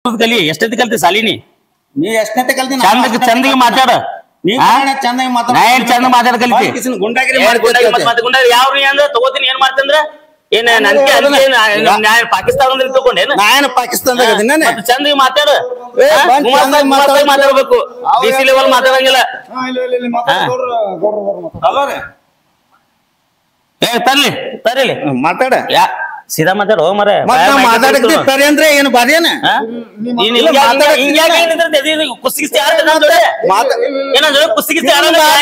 ಕಲಿ ಎಷ್ಟೈತಿ ಕಲ್ತಿ ಸಾಲಿನಿ ನೀ ಎಷ್ಟನೇ ಕಲ್ತಿ ಚಂದ ಚಂದಿಗೆ ಮಾತಾಡ ನೀ ಹಾ? ಚಂದಾಗಿ ನಾ ಏನ್ ಚಂದ ಮಾತಾಡ ಕಲಿತಿ ಕಿಸಿನ ಗುಂಡಾಗಿರಿ ಏನ್ ಗುಂಡಾಗಿ ಮತ್ತ್ ಮಾಡ್ಕೊತ ಮತ್ತೆ ಗುಂಡಾಗಿ ಯಾವ ನೀ ಅಂದ್ರ ತಗೋತೀನಿ ಏನ್ ಮಾಡ್ತಂದ್ರ ಏನ್ ನನ್ಗೆ ಅದಕ್ಕೆ ಪಾಕಿಸ್ತಾನ ಅಂದ್ರೆ ತಗೊಂಡೇನ ನಾ ಏನು ಪಾಕಿಸ್ತಾನದಾಗ ಅದೀನಿ ನಾನು? ಮತ್ತೆ ಚಂದಿಗೆ ಮಾತಾಡು ಏ, ಹಾ? ಬಂದ್ ಗುಮಾಸ್ತ- ಚಂದಾಗಿ ಗುಮಾಸ್ತಾಗಿ ಮಾತಾಡು. ಮಾತಾಡ್ಬೇಕು ಡಿ ಸಿ ಲೆವೆಲ್ ಮಾತಾಡಂಗಿಲ್ಲ ಹಲೋ ರೀ ಏ ತರ್ಲಿ ತರ್ಲಿ ಹ್ಮ್, ಮಾತಾಡ ಯಾ ಸೀದಾ ಮಾತಾಡು ಮರ ಮತ್ ನಾ ಮಾತಾಡಕ್ಕೆ ತರಿ ಅಂದ್ರೆ ಏನು ಬಾರಿಯೇನ ಕುಸ್ತಿಗಿಸ್ತಿ ಆಡ್ತಾರೆ ಮಾತ- ಏನಂದ್ರೆ ಕುಸ್ತಿಗಿಸ್ತಿ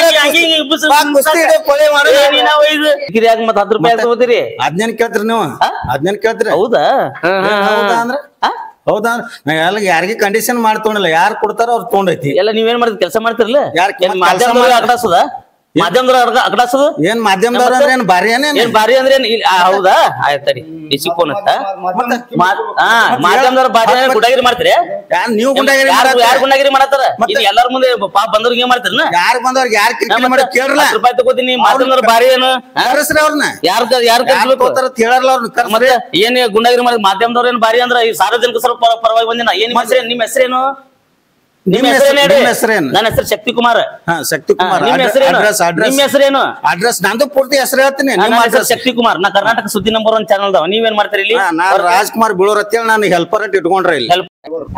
ಗಿರಿಯಾಗ ಮತ್ತ ಹತ್ತು ರೂಪಾಯಿ ತಗೋತೀರಿ ಅದ್ನೇನ್ ಕೇಳ್ತೀರಿ ನೀವು ಅದ್ನೇನ್ ಕೇಳ್ತೀರಿ ಹೌದಾ ಏನ್ ಹೌದಾ ಅಂದ್ರ ಹೌದಾ ಅಂದ್ರ ನಾ ಎಲ್ಲ ಯಾರಿಗೆ ಕಂಡೀಷನ್ ಮಾಡಿ ತೊಗೊಂಡಿಲ್ಲ ಯಾರು ಕೊಡ್ತಾರೋ ಅವ್ರು ತೊಗೊಂಡೈತಿ ಎಲ್ಲ ನೀವೇನ್ ಮಾಡ್ತೀರಿ ಕೆಲಸ ಮಾಡ್ತಿರಲ್ಲ ಯಾರ್ ಏನ್ ಕೆಲ್ಸ ಮಾಧ್ಯಮದವ್ರು ಮಾಡ್- ಅಗಡಾಸದ ಮಾಧ್ಯಮದವ್ರು ಅಗಡಾಸದು ಏನ್ ಮಾಧ್ಯಮದವ್ರ ಅಂದ್ರೆ ಏನ್ ಬಾರಿ ಏನೇನ್ ಏನ್ ಬಾರಿ ಅಂದ್ರೆ ಏನ್ ಇಲ್- ಆ, ಹೌದಾ ಆಯ್ತು ತಡಿ ಡಿಸಿ ಫೋನ್ ಹತ್ತ ಹಾ ಮಾಧ್ಯಮದವ್ರು ಬಾರಿ ಅಂದ್ರೆ ಗುಂಡಾಗಿರಿ ಮಾಡ್ತೀರಿ ಯಾರ್ ನೀವು ಗುಂಡಾಗಿರಿ ಯಾರು ಮಾಡತ್ತೀರಿ? ಯಾರು ಗುಂಡಾಗಿರಿ ಮಾಡತ್ತಾರ ಇದು ಎಲ್ಲಾರ ಮುಂದೆ ಪಾಪ ಬಂದವ್ರಿಗೆ ಏನ್ ಮಾಡ್ತೀರನ ಯಾರ್ ಬಂದವ್ರಿಗೆ ಯಾರ್ ಕಿರಿಕಿರಿ ಮಾಡಿ ಕೇಳ್ರಲ್ಲ ಹತ್ತು ರೂಪಾಯಿ ತಗೋತೀನಿ ಮಾಧ್ಯಮದವ್ರು ಬಾರಿ ಏನು ಕರ್ಸ್ರಿ ಅವ್ರನ್ನ ಯಾರು ಯಾರು ಯಾರ್ ಕರ್ಸ್ಬೇಕು ತಗೋತಾರ ಅಂತ ಹೇಳಲ್ಲ ಅವ್ರನ್ನ ಕರ್ಸ್ರಿ ಮತ್ತೆ ಏನ್ ಗುಂಡಾಗಿರಿ ಮಾಡಿ ಮಾಧ್ಯಮದವ್ರು ಏನ್ ಬಾರಿ ಅಂದ್ರ ಈ ಸಾರ್ವಜನಿಕ ಸ್ವಲ್ಪ ಪರ- ಪರವಾಗಿ ಬಂದಿನ ಏನ್ ನಿಮ್ಮ ಹೆಸರು ನಿಮ್ಮ ಹೆಸರೇನು ನಿಮ್ಮ ನಿಮ್ಮ ಹೆಸರೇನು ಹೆಸರು- ಹೇಳಿ? ನಿಮ್ಮ ಹೆಸರೇನು? ನನ್ನ ಹೆಸರು ಶಕ್ತಿ ಕುಮಾರ್ ಹಾ ಶಕ್ತಿ ಕುಮಾರ್ ನಿಮ್ಮ ಹೆಸರೇನು ಅಡ್ರೆಸ್ ಅಡ್ರೆಸ್ ನಿಮ್ಮ ಹೆಸರೇನು ಅಡ್ರೆಸ್ ನಂದು ಪೂರ್ತಿ ಹೆಸರು ಹೇಳ್ತೀನಿ ನನ್ನ ನಿಮ್ಮ ಹೆಸರು ಅಡ್ರೆಸ್ ಶಕ್ತಿ ಕುಮಾರ್ ನಾ ಕರ್ನಾಟಕ ಸುದ್ದಿ ನಂಬರ್ ಒನ್ ಚಾನಲ್ ದವ ನೀವೇನ್ ಮಾಡ್ತೀರಿ ಇಲ್ಲಿ ನಾ ರಾಜ್ಕುಮಾರ್ ಬೀಳೋರ್ ಅಂತೇಳಿ ನಾನು ಹೆಲ್ಪರ್ ಅಂತ ಇಟ್ಕೊಂಡ್ರೆ ಇಲ್ಲಿ Help-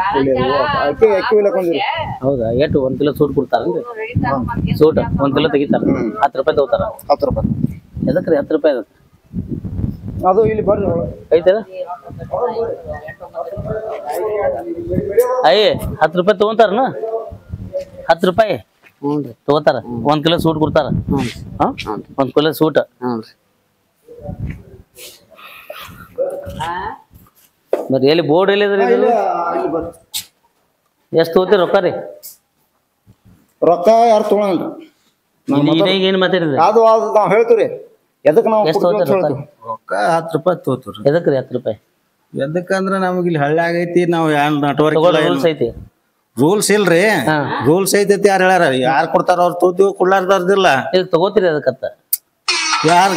ಹೌದಾ ಎಷ್ಟು ಒಂದ್ ಕಿಲೋ ಸೂಟ್ ಕೊಡ್ತಾರನ್ರಿ ಸೂಟ್ ಒಂದ್ ಕಿಲೋ ತೆಗಿತಾರ ಹತ್ತು ರೂಪಾಯಿ ತಗೋತಾರ ಹತ್ತು ರೂಪಾಯಿ ಎದಕ್ರಿ ಹತ್ತು ರೂಪಾಯಿ ಅದಕ್ಕೆ ಅದು ಇಲ್ಲಿ ಬರ್ರಿ ಐತದ ಅಯ್ಯ ಹತ್ತು ರೂಪಾಯಿ ತಗೊಂತಾರನ ಹತ್ತು ರೂಪಾಯಿ ತಗೋತಾರ ಒಂದ್ ಕಿಲೋ ಸೂಟ್ ಕೊಡ್ತಾರ ಹಾ? ಒಂದ್ ಕಿಲೋ ಸೂಟ್ ಬರ್ರಿ ಎಲ್ಲಿ ಬೋರ್ಡ್ ಎಲ್ಲಿದ್ರಿ ಇದು ಎಷ್ಟು ತಗೋತೀರಿ ರೊಕ್ಕ ರೀ ರೊಕ್ಕ ಯಾರು ತೊಗೊಳಲ್ರಿ ಈಗ ಏನ್ ಮಾತಾಡಿದ್ರಿ ಅದು ಅದು ನಾವು ಹೇಳ್ತೀವಿ ಎದಕ್ಕೆ ನಾವು ಎಷ್ಟು ಕೊಡ್ತೀವಿ ಅಂತ ತಗೋತೀರಿ ಹೇಳ್ತೀವಿ ರೊಕ್ಕ ಹತ್ತು ರೂಪಾಯಿ ತೋತವ್ರಿ ಎದಕ್ ರೀ ಹತ್ತು ರೂಪಾಯಿ ಎದಕ್ಕಂದ್ರ ನಮಗೆ ಇಲ್ಲಿ ಹಳ್ಳಿ ಆಗೈತಿ ನಾವು ಯಾರು ತಗೊಳ್ಳಿ ನೆಟ್ವರ್ಕ್ ರೂಲ್ಸ್ ಐತಿ ರೂಲ್ಸ್ ಇಲ್ರಿ ಹಾ. ರೂಲ್ಸ್ ಐತೈತಿ ಯಾರು ಹೇಳ್ಯಾರ ಯಾರು ಕೊಡ್ತಾರ ಅವ್ರು ತೋತೀವಿ ಕೊಡ್ಲಾರ್ದಾರ್ದಿಲ್ಲ ಇದು ತಗೋತೀರಿ ಅದಕ್ಕತ್ತ ಯಾರು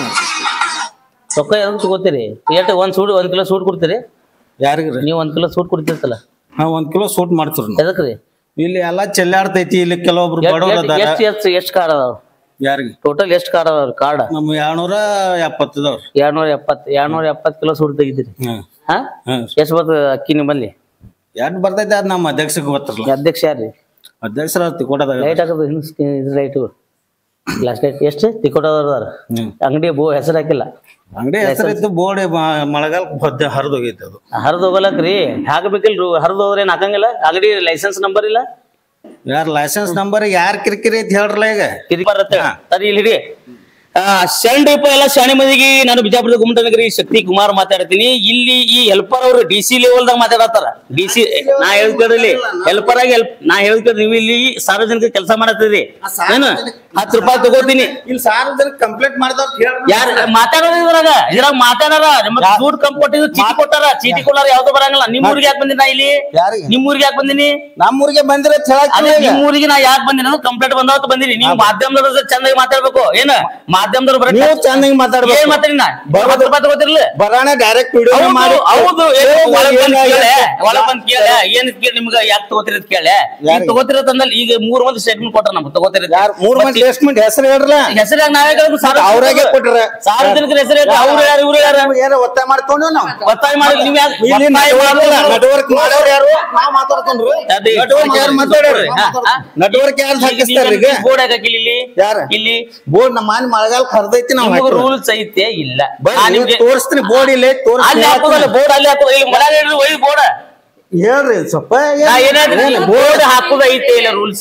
ರೊಕ್ಕ ಎದಕ್ ತಗೋತೀರಿ ಎಷ್ಟು ಒಂದ್ ಸೂಟ್ ಒಂದ್ ಕಿಲೋ ಸೂಟ್ ಕೊಡ್ತೀರಿ ಯಾರಿಗ್ರಿ ನೀವು ಒಂದ್ ಕಿಲೋ ಸೂಟ್ ಕೊಡ್ತಿರ್ತಲ್ಲ ಹಾ ಒಂದ್ ಕಿಲೋ ಸೂಟ್ ಮಾಡ್ತೀರಿ ಎದಕ್ ರೀ ಇಲ್ಲಿ ಎಲ್ಲಾ ಚೆಲ್ಲಾಡ್ತೈತಿ ಇಲ್ಲಿ ಕೆಲವೊಬ್ರು ಬಡವ್ರು ಅದಾರ ಎಷ್ಟು ಎಷ್ಟು ಎಷ್ಟು ಕಾರ್ಡ್ ಅದಾವ ಯಾರಿಗೆ ಟೋಟಲ್ ಎಷ್ಟು ಕಾರ್ಡ್ ಅದಾವ ಕಾರ್ಡ್ ನಮ್ಮ ಎರಡ್ನೂರ ಎಪ್ಪತ್ತದವ್ರಿ ಎರಡ್ನೂರ ಎಪ್ಪತ್ತು ಎರಡ್ನೂರ ಎಪ್ಪತ್ತು ಕಿಲೋ ಸೂಟ್ ತೆಗಿತೀರಿ ಹ್ಮ್ ಹಾ ಹ್ಮ್ ಎಷ್ಟು ಬರ್ತದೆ ಅಕ್ಕಿ ನಿಮ್ಮಲ್ಲಿ ಎಷ್ಟ್ ಬರ್ತೈತಿ ಅದ್ ನಮ್ಮ ಅಧ್ಯಕ್ಷಕ್ಕೆ ಗೊತ್ತಿರಲ್ಲ ಅಧ್ಯಕ್ಷ ಯಾರ್ರಿ ಅಧ್ಯಕ್ಷರ ತಿಕೋಟದಾಗ ಲೈಟ್ ಹಾಕೋದು ಹಿಂದೆ ಇದು ಲೈಟು ಗ್ಲಾಸ್ ಲೈಟ್ ಎಷ್ಟು ತಿಕ್ಕೋಟದವ್ರದಾರ ಹ್ಮ್ ಅಂಗಡಿ ಬೋ ಹೆಸರು ಹಾಕಿಲ್ಲ ಅಂಗಡಿ ಹೆಸರಿತ್ತು ಬೋರ್ಡ್ ಮಳೆಗಾಲ ಹೊದ್ದೆ ಹರಿದೋಗೈತೆ ಅದು ಹರಿದು ಹೋಗಲಕ್ರಿ ಹಾಕಬೇಕಿಲ್ರಿ ಹರಿದು ಹೋದ್ರೆ ಏನ್ ಹಾಕಂಗಿಲ್ಲ ಅಂಗಡಿ ಲೈಸೆನ್ಸ್ ನಂಬರ್ ಇಲ್ಲ ಯಾರ್ ಲೈಸೆನ್ಸ್ ನಂಬರ್ ಯಾರ್ ಕಿರಿಕಿರಿ ಐತಿ ಹೇಳ್ರಲ್ಲ ಈಗ ಕಿರಿ ಬರುತ್ತೆ ಸರಿ ಇಲ್ಲಿ ಹಿಡಿ. ಆ, ಶರಣ್ ರೂಪಾಯಿ ಎಲ್ಲ ಶಾಣೆ ಮಂದಿಗೆ ನಾನು ಬಿಜಾಪುರದ ಗುಮ್ಮಟನಗರಿ ಶಕ್ತಿ ಕುಮಾರ್ ಮಾತಾಡ್ತೀನಿ ಇಲ್ಲಿ ಈ ಹೆಲ್ಪರ್ ಅವರು ಡಿ ಸಿ ಲೆವೆಲ್ದಾಗ ಮಾತಾಡತ್ತಾರ ಡಿ ಸಿ ನಾ ಹೇಳ್ಕೊಡ್ರಿ ಹೆಲ್ಪರ್ ಆಗಿ ಹೆಲ್ಪ್ ನಾ ಹೇಳ್ಕೊಡ್ರಿ ನೀವು ಇಲ್ಲಿ ಸಾರ್ವಜನಿಕ ಕೆಲಸ ಮಾಡತ್ತೀರಿ ಏನು ಹತ್ತು ರೂಪಾಯಿ ತಗೋತೀನಿ ಇಲ್ಲಿ ಸಾರ್ವಜನಿಕ ಕಂಪ್ಲೇಂಟ್ ಮಾಡಿದವ್ರು ಹೇಳ್ರಿ ಯಾರ ಮಾತಾಡೋದು ಇದ್ರಾಗ ಇದ್ರಾಗ ಮಾತಾಡಾರ ನಿಮ್ಮದ್ ದುಡ್ಡು ಕಂಪ್ ಕೊಟ್ಟಿದ್ದು ಚೀಟಿ ಕೊಟ್ಟಾರ ಚೀಟಿ ಕೊಟ್ಟಾರ ಯಾವ್ದು ಬರಂಗಿಲ್ಲ ನಿಮ್ ಊರಿಗೆ ಯಾಕೆ ಬಂದಿನ ಇಲ್ಲಿ ಯಾರಿಗೆ? ನಿಮ್ ಊರಿಗೆ ಯಾಕೆ ಬಂದಿನಿ ನಮ್ಮೂರಿಗೆ ಬಂದಿರ ಅದೇ ನಿಮ್ ಊರಿಗೆ ನಾ ಯಾಕೆ ಬಂದಿನಿ ಅನ್ನೋದು ಕಂಪ್ಲೇಂಟ್ ಬಂದಾವತ್ತು ಬಂದಿನಿ ನೀವು ಮಾಧ್ಯಮದವ್ರ ಚಂದಾಗಿ ಮಾತಾಡ್ಬೇಕು ಏನ ಮಾಧ್ಯಮದವ್ರು ಬರೀ ನೀವು ಚಂದಂಗ್ ಮಾತಾಡ್ಬೇಕು. ಏನ್ ಮಾತಾಡಿ ನಾ ಹತ್ತು ರೂಪಾಯಿ ತಗೋತಿರ್ಲಿ ಬರಾಣ ಡೈರೆಕ್ಟ್ ವಿಡಿಯೋ ಹೌದು ಮಾಡಿ ಹೌದು ಏನ್ ಏನ್ ಒಳಗ್ ಬಂದ್ ಏನ್ ಕೇಳೆ ಏನ್ ಒಳಗ್ ಬಂದ್ ಕೇಳೆ ಏನ್ ಕೇಳಿ ನಿಮ್ಗೆ ಯಾಕೆ ತಗೋತಿರೋದ್ ಕೇಳೆ ಈಗ ಯಾರಿಗೆ? ತಗೋತಿರೋದ್ ಅಂದಲ್ಲಿ ಈಗ ಮೂರ್ ಮಂದಿ ಸ್ಟೇಟ್ಮೆಂಟ್ ಕೊಟ್ಟಾರ ನಮ್ಗೆ ತಗೋತಿರೋದ್ ಯಾರ್ ಮೂರ್ ಮಂದಿ ಸ್ಟೇಟ್ಮೆಂಟ್ ಹೆಸರು ಹೇಳ್ರಲ್ಲ ಹೆಸರಾಗ ನಾವೇ ಕೇಳ್ಬೇಕು ಸಾರ್ವಜನಿಕರು. ಅವ್ರಾಗೆ ಕೊಟ್ರ ಸಾರ್ವಜನಿಕರ ಹೆಸರು ಅವ್ರು ಯಾರು ಇವ್ರು ಯಾರು ಏನೋ ಒತ್ತಾಯ ಮಾಡ್ಕೊಂಡು ನಾವು ಒತ್ತಾಯ ಮಾಡಿ ನೀವ್ ಯಾಕೆ ಇಲ್ಲಿ ಒತ್ತಾಯ ಮಾಡಿಲ್ಲ? ನೆಟ್ವರ್ಕ್ ಮಾಡೋರು ಯಾರು ನಾವ್ ಮಾತಾಡ್ಕೊಂಡ್ರು ಅದೇ ನೆಟ್ವರ್ಕ್ ಯಾರು ಮಾತಾಡ್ಯಾರ ಹಾ, ಹಾ. ನೆಟ್ವರ್ಕ್ ಯಾರು ಈಗ ಹಾಕಿಸ್ತಾರ ನೀವೇನ್ ಈಗ ಬೋರ್ಡ್ ಹಾಕಿಲ್ಲ ಇಲ್ಲಿ ಯಾರ? ಇಲ್ಲಿ ಬೋರ್ಡ್ ನಮ್ಮ ಮನೆ ಮಳೆಗಾಲ ಕರ್ದೈತಿ ನಾವು ರೂಲ್ಸ್ ಐತೆ ಇಲ್ಲ ನಾ ನಿಮ್ಗೆ ತೋರಿಸ್ತೀನಿ ಬೋರ್ಡ್ ಇಲ್ಲಿ ಅಲ್ಲಿ ತೋರಿಸ್ತೀನಿ ಹಾಕೋದಲ್ಲ ಬೋರ್ಡ್ ಅಲ್ಲಿ ಹಾಕೋದು ಇಲ್ಲಿ ಮಳೆ ಒಯ್ದು ಬೋರ್ಡ್ ಹೇಳ್ರಿ ಸ್ವಲ್ಪ ನಾ ಏನಾದ್ರೂ ಬೋರ್ಡ್ ಹಾಕೋದು ಐತೆ ಇಲ್ಲ ರೂಲ್ಸ್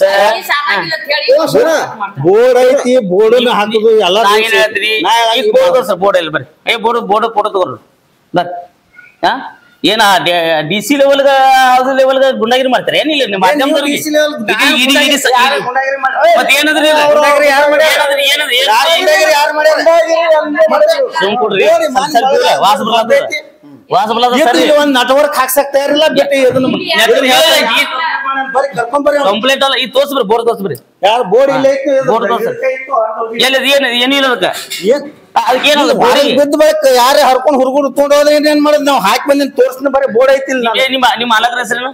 ಬೋರ್ಡ್ ಐತಿ ಬೋರ್ಡ್ ಹಾಕುದು ಎಲ್ಲ ನಾ rules ಏನ್ ಹೇಳ್ತೀನಿ ಐತಿ. ನಾ ಈಗ ಹೇಳಂಗಿಲ್ಲ. ಬೋರ್ಡ್ ಸರ್ ಬೋರ್ಡ್ ಇಲ್ಲಿ ಬರ್ರಿ ಏ ಬೋರ್ಡ್ ಬೋರ್ಡ್ ಫೋಟೋ ತಗೋರಿ ಬರ್ ಹಾ ಏನ ಡಿ ಸಿ ಲೆವೆಲ್ಗ ಅದು ಲೆವೆಲ್ಗ ಗುಂಡಾಗಿರಿ ಮಾಡ್ತಾರೆ ಏನಿಲ್ಲ ನಿಮ್ಮ ಮಾಧ್ಯಮದವ್ರಿಗೆ DC level ಗ ಈಗ ಇಡೀ- ಇಡೀ ಸ- ಯಾರು ಗುಂಡಾಗಿರಿ ಮಾಡ್ತಾರೆ? ಮತ್ತೆ ಏನದ್ರಿ ಇದು? ಗುಂಡಾಗಿರಿ ಯಾರು ಮಾಡ್ಯಾರ? ಏನದ್ರಿ ಏನದ್ರಿ ಯಾರು ಏನದ್ರಿ? ಗುಂಡಾಗಿರಿ ಯಾರು ಮಾಡ್ಯಾರ? ಸುಮ್ ಕೊಡ್ರಿ ನೋಡಿ, ಸ್ವಲ್ಪ ಮನೆ ಸ್ವಲ್ಪ ಇವ್ರೆ, ಮಳೆಗಾಲ ವಾಸ ಬರ್ತದ ಐತಿ. ವಾಸ ಬರ್ತದ ಎದ್ದು ಸರಿ ಇಲ್ಲಿ ಒಂದ್ ನೆಟ್ವರ್ಕ್ ಹಾಕ್ಸಕ್ ತಯಾರಿಲ್ಲ ಬಿಟ್ಟು ಇದನ್ನ ನೆಟ್ವರ್ಕ್ ಹೇಳಿ, ಈ- ಬರೀ ಕರ್ಕೊಂಬರ್ರಿ ಅವ್ನ. ಕಂಪ್ಲೇಂಟ್ ಅಲ್ಲ ಈ ತೋರ್ಸ್ಬ್ರಿ ಬೋರ್ಡ್ ತೋರ್ಸ್ಬ್ರಿ ಯಾರು ಬೋರ್ಡ್ ಇಲ್ಲ ಐತಿ ಇದು ಬೋರ್ಡ್ ತೋರ್ಸು. ಇದಕ್ಕೆ ಇತ್ತು, ಅದು ಎಲ್ಲಿ ಏನು ಏನಿಲ್ಲ ಅದಕ್ಕೆ ಏನ್? ಅದಕ್ಕೆ ಏನದ ಹೊರಗ್ ಬಿದ್ದ ಬಳಿಕ ಯಾರೇ ಹರ್ಕೊಂಡ್ ಹುರ್ಗುರು ತೊಗೊಂಡ್ ಹೋದ್ರೆ ಏನ್ ಮಾಡೋದ್ ನಾವು ಹಾಕಿ ಬಂದಿನ ತೋರ್ಸ್ನ ಬರೀ ಬೋರ್ಡ್ ಐತಿಲ್ಲ ಏ ನಿಮ್ಮ ನಿಮ್ಮ ಮಾಲಕರ ಹೆಸರೇನು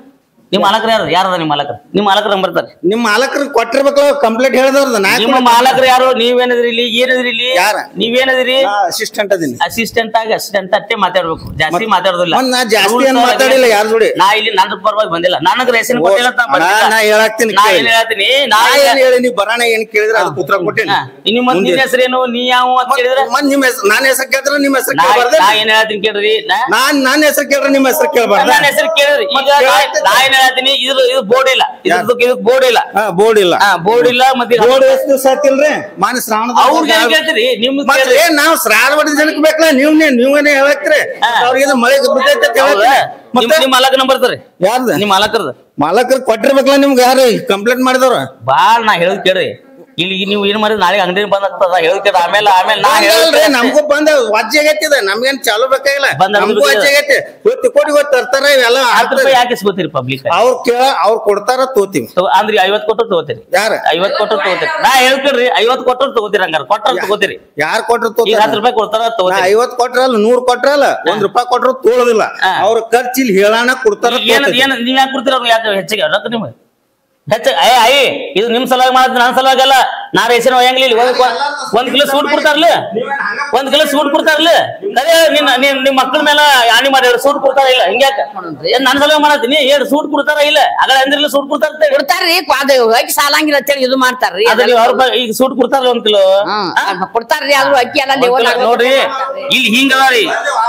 ನಿಮ್ ಮಾಲಕರು ಯಾರು ಯಾರದ ನಿಮ್ ಮಾಲಕರು ನಿಮ್ ಮಾಲಕರು ನಂಬರ್ ಬರ್ತಾರೆ ನಿಮ್ ಮಾಲಕರು ಕೊಟ್ಟಿರ್ಬೇಕಲ್ಲ ಕಂಪ್ಲೇಂಟ್ ಹೇಳ್ದವ್ರದ ನಾ ನಿಮ್ಮ ಮಾಲಕರು ಯಾರು ನೀವೇನದ್ರಿ ಇಲ್ಲಿ ಏನದ್ರಿ ಇಲ್ಲಿ ಯಾರ? ನೀವೇನದ್ರಿ ಅಸಿಸ್ಟೆಂಟ್ ಅದೀನಿ ಅಸಿಸ್ಟೆಂಟ್ ಆಗಿ ಅಸಿಸ್ಟೆಂಟ್ ಅಟ್ಟೆ ಮಾತಾಡ್ಬೇಕು ಜಾಸ್ತಿ ಮಾತಾಡೋದಿಲ್ಲ ಮತ್ತ್ ನಾ ಜಾಸ್ತಿ Rules ಏನ್ ಒಳಗೆ ಮಾತಾಡಿಲ್ಲ ಯಾರ್ ಜೋಡಿ? ನಾ ಇಲ್ಲಿ ನನ್ನ ಪರವಾಗಿ ಬಂದಿಲ್ಲ ನನಗ್ ರೇಷನ್ ಕೊಟ್ಟಿಲ್ಲ ಅಂತ ನಾ- ಬಂದಿಲ್ಲ. ನಾ ಹೇಳಾಕ್ತೀನಿ ನಾ ಕೇಳಿ. ಏನ್ ಹೇಳ್ತೀನಿ ನಾ ನಾ ಏನ್ ಹೇಳಿ ನೀ ಬರಾಣ ಏನ್ ಕೇಳಿದ್ರೆ ಅದು ಉತ್ತರ ಕೊಟ್ಟೇನಿ ಹಾ, ನಿಮ್ಮ ಮತ್ ನಿನ್ ಹೆಸರೇನು ನೀ ಯಾವ ಅಂತ ಕೇಳಿದ್ರೆ ಮತ್ ನಿಮ್ ಹೆಸರು ನಾನ್ ಹೆಸರು ಕೇಳಿದ್ರೆ ನಿಮ್ ಹೆಸರು ನಾ ಕೇಳಬಾರ್ದ ನಾ ಏನ್ ಹೇಳ್ತೀನಿ ಕೇಳ್ರಿ ನಾ ನಾನ್ ನಾನ್ ಹೆಸರು ಕೇಳಿದ್ರೆ ನಿಮ್ ಹೆಸರು ಕೇಳಬಾರ್ದ ನನ್ನ ಹೆಸರು ಕೇಳಿದ್ರಿ ಈಗ ಮತ್ತೆ ನಾ- ಕೇಳ್ತೀನಿ. ನಾ ಏನ್ ಹೇಳ್ತೀನಿ ಇದು ಇದು ಬೋರ್ಡ್ ಇಲ್ಲ ಇದಕ್ಕೆ ಇದಕ್ಕೆ ಬೋರ್ಡ್ ಇಲ್ಲ ಹಾ ಬೋರ್ಡ್ ಇಲ್ಲ ಹಾ ಬೋರ್ಡ್ ಇಲ್ಲ ಮತ್ತೆ ಇದು- ಬೋರ್ಡ್ ಎಷ್ಟು ದಿವಸ ಆತಿಲ್ರಿ ಮಾನ ಶ್ರಾವಣ ಅವ್ರಿಗೆ ಏನ್ ಕೇಳ್ತೀರಿ ನಿಮ್ಗೆ ಮತ್ತೆ ಕೇಳ್ರಿ. ಏನ್ ನಾವ್ ಶ್ರಾವಣ ಬಡ್ಡಿ ಜನಕ್ಕೆ ಬೇಕಲ್ಲ ನೀವ್ನೇ ನೀವೇನೇ ಹೇಳಕ್ರಿ ಹಾ. ಅವ್ರಿಗೆ ಇದು ಮಳೆ ಬಿದ್ದೈತೆ ಅಂತ ಹೌದಾ? ಹೇಳಕ್ರಿ. ನಿಮ್ ಮತ್ತೆ ನಿಮ್ ಮಾಲಕ ನಂಬರ್ ಬರ್ತಾರೆ ಯಾರ್ದ ನಿಮ್ ಮಾಲಕರ್ದು ಮಾಲಕರು ಕೊಟ್ಟಿರ್ಬೇಕಲ್ಲ ನಿಮ್ಗೆ ಯಾರು ಕಂಪ್ಲೇಂಟ್ ಮಾಡಿದವ್ರ ಬಾಳ್ ನಾ ಹೇಳದ್ ಕೇಳ್ರಿ ಇಲ್ಲಿ ನೀವು ಏನ್ ಮಾಡಿದ್ರೆ ನಾಳೆ ಅಂಗಡಿ ಬಂದ್ ಆಗ್ತದ ಹೇಳದ್ ಕೇಳ್ರಿ ಆಮೇಲೆ ಆಮೇಲೆ ನಾ ಹೇಳೋದ್ ಹಂಗಲ್ರಿ ಕೇಳ್ರಿ. ನಮಗೂ ಬಂದ ವಜ್ಜಾಗೈತಿದ ನಮ್ಗೇನ್ ಚಾಲು ಬೇಕಾಗಿಲ್ಲ ಬಂದ ನಮಗೂ ಬಿಡ್ತದೆ. ವಜ್ಜಾಗೈತಿ ಇವತ್ತು ಕೋಟಿ ಗೊತ್ತ ತರ್ತಾರ ಇವೆಲ್ಲ ಹತ್ತು ರೂಪಾಯಿ ಯಾಕೆ ಇಸ್ಕೋತೀರಿ ಪಬ್ಲಿಕ್ ಅವ್ರ ಕೇಳ ಅವ್ರು ಕೊಡ್ತಾರ ತೋತೀವಿ ಅಂದ್ರೆ ಐವತ್ ಕೊಟ್ಟರು ತಗೋತೀರಿ ಯಾರ ಐವತ್ ಕೊಟ್ಟರು ತಗೋತೀರಿ ನಾ ಹೇಳ್ತೀರಿ ಐವತ್ ಕೊಟ್ಟರು ತಗೋತೀರಿ ಹಂಗಾರ ಕೊಟ್ಟರು ತಗೋತೀರಿ ಯಾರ್ ಕೊಟ್ರ ಈಗ ತೋತಾರ ಹತ್ತು ರೂಪಾಯಿ ಕೊಡ್ತಾರ ನಾ ತಗೋತೀರಿ ಐವತ್ ಕೊಟ್ರಲ್ಲ ನೂರ್ ಕೊಟ್ರಲ್ಲ ಒಂದ್ ರೂಪಾಯಿ ಕೊಟ್ರ ತೋಳದಿಲ್ಲ ಹಾ. ಅವ್ರ ಖರ್ಚು ಇಲ್ಲಿ ಹೇಳಾಣ ಕೊಡ್ತಾರ ಈಗ ಏನ್ ಏನ್ ನೀವ್ ಯಾಕೆ ಕೊಡ್ತೀರ ಅವ್ರಿಗೆ ಯಾಕೆ ಹೆಚ್ಚಿಗೆ ರೊಕ್ಕ ನಿಮ್ಗೆ ಹೆಚ್ಚ ಅಯ್ಯ ಅಯ್ಯ ಇದು ನಿಮ್ ಸಲುವಾಗಿ ಮಾಡಿದ್ ನನ್ನ ಸಲುವಾಗಿ ಅಲ್ಲ ನಾ ರೇಷನ್ ಒಯ್ಯಂಗಿಲ್ಲ ಇಲ್ಲಿ ಒಂದ್ ಒಂದ್ ಕಿಲೋ ಸೂಟ್ ಕೊಡ್ತಾರಲ್ಲ ಒಂದ್ ಕಿಲೋ ಸೂಟ್ ಕೊಡ್ತಾರಲ್ಲ ಅದೇ ನಿನ್ನ ನಿಮ್ ನಿಮ್ ಮಕ್ಳ ಮೇಲೆ ಆಣಿ ಮಾಡಿ ಎರಡು ಸೂಟ್ ಕೊಡ್ತಾರ ಇಲ್ಲ ಹಿಂಗ್ಯಾಕ ಏನ್ ನನ್ನ ಸಲುವಾಗಿ ಮಾಡತ್ತೀನಿ ಎರಡು ಸೂಟ್ ಕೊಡ್ತಾರ ಇಲ್ಲ ಅಗಳ ಅಂದ್ರಿಲ್ಲ ಸೂಟ್ ಕೊಡ್ತಾರ ಅಂತ ಹೇಳಿ. ಕೊಡ್ತಾರ್ರಿ ಅದು ಹೋಗಿ ಸಾಲಂಗಿಲ್ಲ ಅಂತೇಳಿ ಇದು ಮಾಡ್ತಾರ್ರಿ ಅದು ನೀವು ಅವ್ರ ಬ- ಈಗ ಸೂಟ್ ಕೊಡ್ತಾರಲ್ಲ ಒಂದ್ ಕಿಲೋ ಹ್ಮ್ ಅದ್ ಕೊಡ್ತಾರ್ರಿ ಆದ್ರೂ ಅಕ್ಕಿ ಎಲ್ಲ ಒಂದ್ ಲೆವಲ್ ಕಿಲೋ ನೋಡ್ರಿ ಇಲ್ಲಿ ಹಿಂಗ ಅದಾರಿ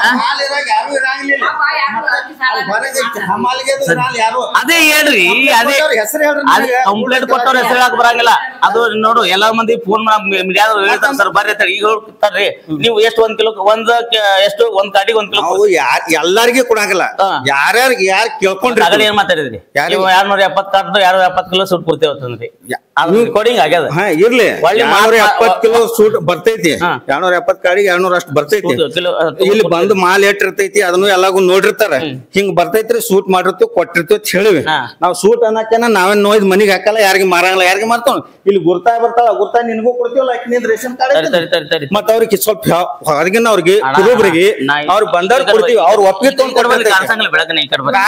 ಅದೇ ಹೇಳ್ರಿ ಅದೇ ಅದೇ ಕಂಪ್ಲೇಂಟ್ ಕೊಟ್ಟವ್ರ ಹೆಸರು ಹೇಳಕ್ ಬರಂಗಿಲ್ಲ ಅದು ನೋಡು ಎಲ್ಲಾ ಮಂದಿ ಫೋನ್ ಮೀಡಿಯಾದವ್ರು ಹೇಳ್ತಾರ ಸರ್ ಬರ್ರಿ ಅಂತ ಈಗ ಹೇಳ್ತಾರ್ರಿ ನೀವು ಎಷ್ಟು ಒಂದ್ ಕಿಲೋ ಒಂದ್ ಕ- ಎಷ್ಟು ಒಂದ್ ಗಾಡಿಗೆ ಒಂದ್ ಕಿಲೋ ನಾವು ಯಾರ್ ಎಲ್ಲಾರ್ಗಿ ಕೊಡಂಗಿಲ್ಲ ಹಾ. ಯಾರ್ಯಾರಿಗೆ ಯಾರ್ ಅಗಡೆ ಕೇಳ್ಕೊಂಡ್ರಿ ಏನ್ ಮಾತಾಡಿದ್ರಿ ಯಾರಿಗೆ? ನೀವು ಎರಡ್ನೂರ ಎಪ್ಪತ್ ಕಾರ್ಡ್ ಎರಡ್ ಎಪ್ಪತ್ ಕಿಲೋ ಸೂಟ್ ಕೊಡ್ತೇವೆ ಅಂತಂದ್ರಿ ಯಾ- ಅದು ರೆಕಾರ್ಡಿಂಗ್ ಆಗ್ಯದ ಹಾ ಇರ್ಲಿ ಒಳ್ಳೆ ಎರಡ್ನೂರ ಮಾತ್- ಎಪ್ಪತ್ ಕಿಲೋ ಸೂಟ್ ಬರ್ತೈತಿ ಹಾ. ಎರಡ್ನೂರ ಎಪ್ಪತ್ ಕಾಡಿಗೆ ಎರಡ್ನೂರ ಅಷ್ಟು ಬರ್ತೈತಿ ಸೂಟ್ ಕಿಲೋ ಅಹ್, ಇಲ್ಲಿ ಬಂದು ಮಾಲ್ ಎಟ್ ಇರ್ತೈತಿ ಅದನ್ನು ಎಲ್ಲಾಗೂ ನೋಡಿರ್ತಾರ ಹಿಂಗ್ ಬರ್ತೈತ್ರಿ ಸೂಟ್ ಮಾಡಿರ್ತೀವಿ ಕೊಟ್ಟಿರ್ತೀವಿ ಅಂತ ಹೇಳಿವಿ ಹಾ. ನಾವ್ ಸೂಟ್ ಅನ್ನಕೇನ ನಾವೇನ್ ನೋಯ್ದ್ ಮನಿಗ್ ಹಾಕಲ್ಲ ಯಾರಿಗೆ ಮಾರಂಗಿಲ್ಲ ಯಾರಿಗೆ ಮಾರ್ತಾವ ಇಲ್ಲಿ ಗುರ್ತಾ ಬರ್ತಾಳ ಗುರ್ತಾ ನಿನ್ಗೂ ಕೊಡ್ತೀವಲ್ಲ ಆಕಿ ನಿಂದ್ ರೇಷನ್ ತಡಿ ಕಾರ್ಡ್ ತಡಿ ತಡಿ ತಡಿ ಮತ್ತ ಅವ್ರಿಗೆ ಸ್ವಲ್ಪ ಯಾವ- ಹೊರಗಿನ ಅವ್ರಿಗೆ ಅಣ್ಣ, ಕುರುಬ್ರಿಗೆ ನಾ ಈ- ಅವ್ರು ಬಂದವ್ರು ಈ ಕಡೆ ಕೊಡ್ತೀವಿ ಬರ್ರಿ. ಅವ್ರು ಒಪ್ಪಿಗೆ ಈ ಕಡೆ ಬರ್ರಿ, ತಗೊಂಡ್ ಕಾಣ್ಸಂಗಿಲ್ಲ ಬೆಳಕನೆ ಈ ಕಡೆ ಬರ್ರಿ.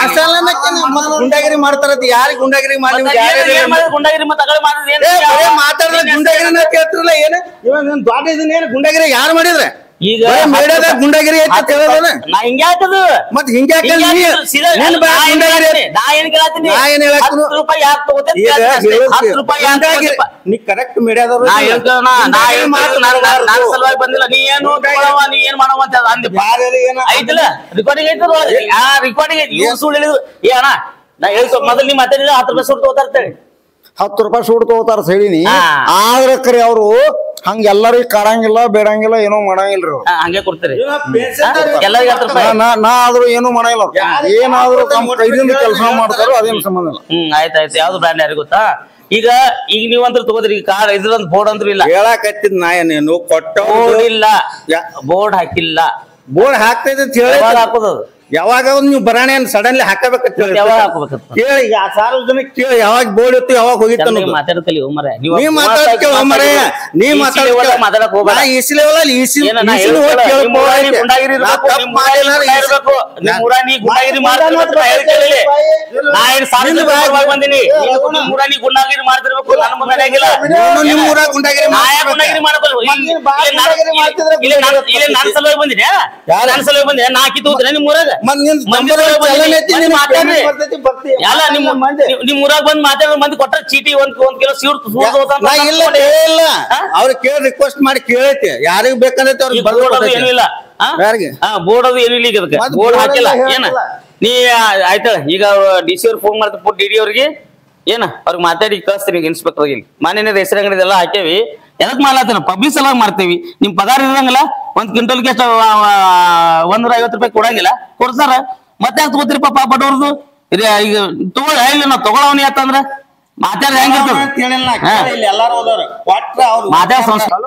ಗುಂಡಾಗಿರಿ ಮಾಡ್ತಾರತ್ ಯಾರಿಗೆ ಗುಂಡಾಗಿರಿ ಮಾಡಿ ಮತ್ತೆ ಏನ್- ಏನ್ ಮಾಡಿದ್ರು ಗುಂಡಾಗಿರಿ ಮತ್ತೆ ಅಗಳೆ ಮಾಡಿದ್ರು ಏನ್ ಯಾವ- ಮಾತಾಡಿದ್ರೆ ಗುಂಡಾಗಿರಿನ ಕೇಳ್ತಿರಲ್ಲ ಏನ ಇವಾಗ ನಿನ್ ದೊಡ್ಡ ಇದನ್ನ ಏನ್ ಗುಂಡಾಗಿರಿ ಯಾರು ಮಾಡಿದ್ರೆ ಈಗ ಬರೀ ಮೀಡಿಯಾದಾಗ ಗುಂಡಾಗಿರಿ ಐತೆ ಅಂತ ಹೇಳೋದಲ್ಲ ನಾ ಹಿಂಗೆ ಹಾಕದು ಮತ್ ಹಿಂಗೆ ಯಾಕೆ ನೀ- ನೀನ್ ಬಾ ಗುಂಡಾಗಿರಿ ಐತೆ. ನಾ ಏನ್ ಕೇಳತ್ತೀನಿ ನಾ ಏನ್ ಹೇಳತ್ತೀನಿ? ಹತ್ತು ರೂಪಾಯಿ ಯಾಕೆ ತಗೋತೀರಿ ಈಗ ಕೇಳ್ತೀನಿ ಅಷ್ಟೇ. ಹೇಳೋದು ಹತ್ತು ರೂಪಾಯಿ ಯಾಕೆ ಗುಂಡಾಗಿರಿ- ತಗೋತೀರಿ? ನೀ ಕರೆಕ್ಟ್ ಮೀಡಿಯಾದವ್ರು ನಾ ಹೇಳ್ತೇವೆ ನಾ ನಾ ಹೇಳ್ತೇವೆ ನಾನು ನಾನು ಸಲುವಾಗಿ ಬಂದಿಲ್ಲ ನೀ ಏನು ತಗೊಳವ ನೀ ಏನ್ ಮಾಡವ ಅಂತ ಅಂದಿಪ್ಪ ಐತಲ್ಲ ರೆಕಾರ್ಡಿಂಗ್ ಐತದ ಒಳಗೆ ಆ ರೆಕಾರ್ಡಿಂಗ್ ಐತಿ ಇವ್ರು ಸುಳ್ಳು ಹೇಳಿದ್ರು ಏ ಅಣ್ಣ ನಾ ಹೇಳ್ತೋ ಮೊದಲು ನೀ ಮಾತಾಡಿದ್ರೆ ಹತ್ತು ರೂಪಾಯಿ ಸುಟ್ಟು ತಗೋತಾ ಇರ್ತೇವೆ ಹತ್ತು ರೂಪಾಯಿ ಸೂಟ್ ತಗೋತಾರ ಹೇಳಿನಿ ಹಾ. ಆದ್ರ ಕರೆ ಅವರು ಹಂಗ ಎಲ್ಲರಿಗೂ ಕಾಡಂಗಿಲ್ಲ ಬೇಡಂಗಿಲ್ಲ ಏನೋ ಮಾಡಂಗಿಲ್ರಿ ಅವ್ರು. ಹಂಗೆ ಕೊಡ್ತೀರಿ ಎಲ್ಲರಿಗೆ ಹತ್ತು ರೂಪಾಯಿ ನಾ- ನಾ ನಾ ಆದ್ರೂ ಏನು ಮಾಡಂಗಿಲ್ಲ ಅವ್ರು. ಏನಾದ್ರೂ ತಮ್ಮ ಕೈದಿಂದ ಕೆಲಸ ಮಾಡ್ತಾರೋ ಅದೇನು ಸಂಬಂಧ ಇಲ್ಲ ಹ್ಮ್ ಆಯ್ತು ಆಯ್ತು ಯಾವ್ದು ಬ್ರ್ಯಾಂಡ್ ಯಾರಿಗೂ ಗೊತ್ತಾ ಈಗ ಈಗ ನೀವಂತ್ರ ತಗೋದ್ರಿ ಈಗ ಕಾರ್ ಇದ್ರೊಂದು ಬೋರ್ಡ್ ಅಂದ್ರೂ ಇಲ್ಲ ಹೇಳಕತ್ತಿದ್ ನಾ ನೀನು ಕೊಟ್ಟ ಬೋರ್ಡ್ ಇಲ್ಲ ಯಾ- ಬೋರ್ಡ್ ಹಾಕಿಲ್ಲ ಬೋರ್ಡ್ ಹಾಕ್ತೈತೆ ಅಂತ ಹೇಳಿ ಯಾವಾಗ ಹಾಕೋದು ಅದು? ಯಾವಾಗ ಒಂದ್ ನೀವು ಬರಾಣೆ ಸಡನ್ಲಿ ಹಾಕಬೇಕಂತ ಹೇಳಿ ಯಾವಾಗ ಹಾಕೋಬೇಕಂತ ಕೇಳಿ ಯಾ ಸಾರ್ವಜನಿಕ ಕೇಳಿ ಯಾವಾಗ ಬೋರ್ಡ್ ಇತ್ತು ಯಾವಾಗ ಹೋಗಿತ್ತು ಚೆನ್ನಾಗಿ ಅನ್ನೋದು ಮಾತಾಡ್ತಲಿ ಮರ ನೀ ಮಾತಾಡ್ಕೆ ಮರೆ ನೀ ಮಾತಾಡ್ಕೆ ಮಾತಾಡಕ್ ಹೋಗ್ಬೇಡ ನಾ ಇಸ್ಲಿ ಅಲ್ಲಿ ಇಸಿ ಏನ ನಾ ಇಸ್ಲಿ ಹೋಗಿ ಹೇಳ್ಕೊಳ, ಕೇಳ್ಕೊ ನಿಮ್ ಊರಾಗ ನೀ ಐತೆ. ಗುಂಡಾಗಿರಿ ನಾ ಇರ್ಬೇಕು, ತಪ್ಪ್ ನಿಮ್ ಊರಾಗ ನೀ ಮಾಡಿಲ್ಲ, ಗುಂಡಾ ಇಸಿ- ಇರ್ಬೇಕು, ನಿಮ್ ಊರಾಗ ನೀ ಗುಂಡಾಗಿರಿ ಮಾಡ್ತಿರ್ಬೇಕು, ನಾ ಹೇಳ್ತಿರ್ಲಿಲ್ಲ. ನಾ ಏನ್ ಸಾರ್ವಜನಿಕ ಪರವಾಗಿ ಬಂದೀನಿ ನೀವು ನಿಮ್ ಊರಾಗ ನೀ ಗುಂಡಾಗಿರಿ ಮಾಡ್ತಿರ್ಬೇಕು ನನ್ನ ಮುಂದೆ ಆಗಿಲ್ಲ ನೀನು ನಿಮ್ ಊರಾಗ ಗುಂಡಾಗಿರಿ ನಾ ಯಾಕ್ ಗುಂಡಾಗಿರಿ ಮಾಡಬಲ್ಲ ಇಲ್ಲಿ ನಾನು- ಇಲ್ಲಿ ನಾನು- ಇಲ್ಲಿ ನನ್ನ ಸಲುವಾಗಿ ಬಂದಿನಿ ನನ್ನ ಸಲುವಾಗಿ ಬಂದೆ ನಾ ಹಾಕಿ ತಗೋತೀನಿ ನಿಮ್ ಊರಾಗ ಮತ್ ನಿನ್ ಮಂದಿ ನಂಬರ್ ಸಲುವಾಗಿ ಬಂದೀನಿ. ಚಲನ್ ಐತಿ, ಮಂದಿ ನಿನ್ ಮಾತಾಡ್ರಿ ಪೇಮೆಂಟ್ ಬರ್ತೈತಿ, ಬರ್ತೀಯ. ಎಲ್ಲ ನಿಮ್ ನಿಮ್- ನಿಮ್ ಊರಾಗ ಬಂದ್ ಮಾತಾಡೋ ಮಂದಿ ಕೊಟ್ಟ ಚೀಟಿ ಒಂದ್ ಒಂದ್ ಕಿಲೋ ಸೀಟ್ ನಾ ಇಲ್ಲ ಕೇಳಿಲ್ಲ ಅವ್ರ ಕೇಳಿ ರಿಕ್ವೆಸ್ಟ್ ಮಾಡಿ ಕೇಳೈತಿ ಯಾರಿಗ್ ಬೇಕಂದೈತಿ ಅವ್ರಿಗೆ ಬರ್ದು ಬೋರ್ಡ್ ಅದು ಕೊಟ್ಟೈತಿ. ಏನೂ ಇಲ್ಲ ಆ? ಯಾರಿಗೆ? ಆ ಬೋರ್ಡ್ ಅದು ಏನೂ ಇಲ್ಲ ಈಗ ಅದಕ್ಕೆ ಮತ್ತ್ ಬೋರ್ಡ್ ಬೋರ್ಡ್ ಹಾಕಿಲ್ಲ ಎಲ್ಲ ಏನ ಹೇಳಿಲ್ಲ. ನೀ ಆಯ್ತ ಈಗ ಡಿ ಸಿ ಅವ್ರು ಫೋನ್ ಮಾಡ್ತಾರೆ ಡಿ ಡಿ ಅವ್ರಿಗೆ ಏನ ಅವ್ರಿಗೆ ಮಾತಾಡಿ ಕಳಿಸ್ತೀನಿ ಈಗ ಇನ್ಸ್ಪೆಕ್ಟರ್ ಇಲ್ಲಿ ಮಾನ್ಯನ ಹೆಸರು ಅಂಗಡಿ ಎಲ್ಲ ಹಾಕೇವಿ ಎದಕ್ ಮಾಡ್ಲಾತನ ಪಬ್ಲಿಕ್ ಸಲುವಾಗಿ ಮಾಡ್ತೇವಿ ನಿಮ್ ಪಗಾರ ಇರಂಗಿಲ್ಲ ಒಂದ್ ಕ್ವಿಂಟಲ್ಗೆ ಎಷ್ಟು ಒಂದೂರ ಐವತ್ತು ರೂಪಾಯಿ ಕೊಡಂಗಿಲ್ಲ ಕೊಡ್ತಾರ ಮತ್ತೆ ಯಾಕೆ ತಗೋತೀರಿಪ್ಪ ಪಾಪ ಬಡವ್ರದ್ದು ಇದು ಈಗ ತಗೋ ಹೇಳಿ ನಾವು ತಗೊಳವನಿ ಯಾತಂದ್ರ ಮಾತಾಡ ಹೆಂಗಿರ್ತದ ಅಂತ ಹೇಳಿಲ್ಲ, ಹಾ. ಕೇಳಿ ಇಲ್ಲಿ ಎಲ್ಲಾರು ಹೋದವ್ರು. ಒಟ್ಟ ಅವ್ರು ಮಾತಾಡ ಸಂಸ್ಕಾರ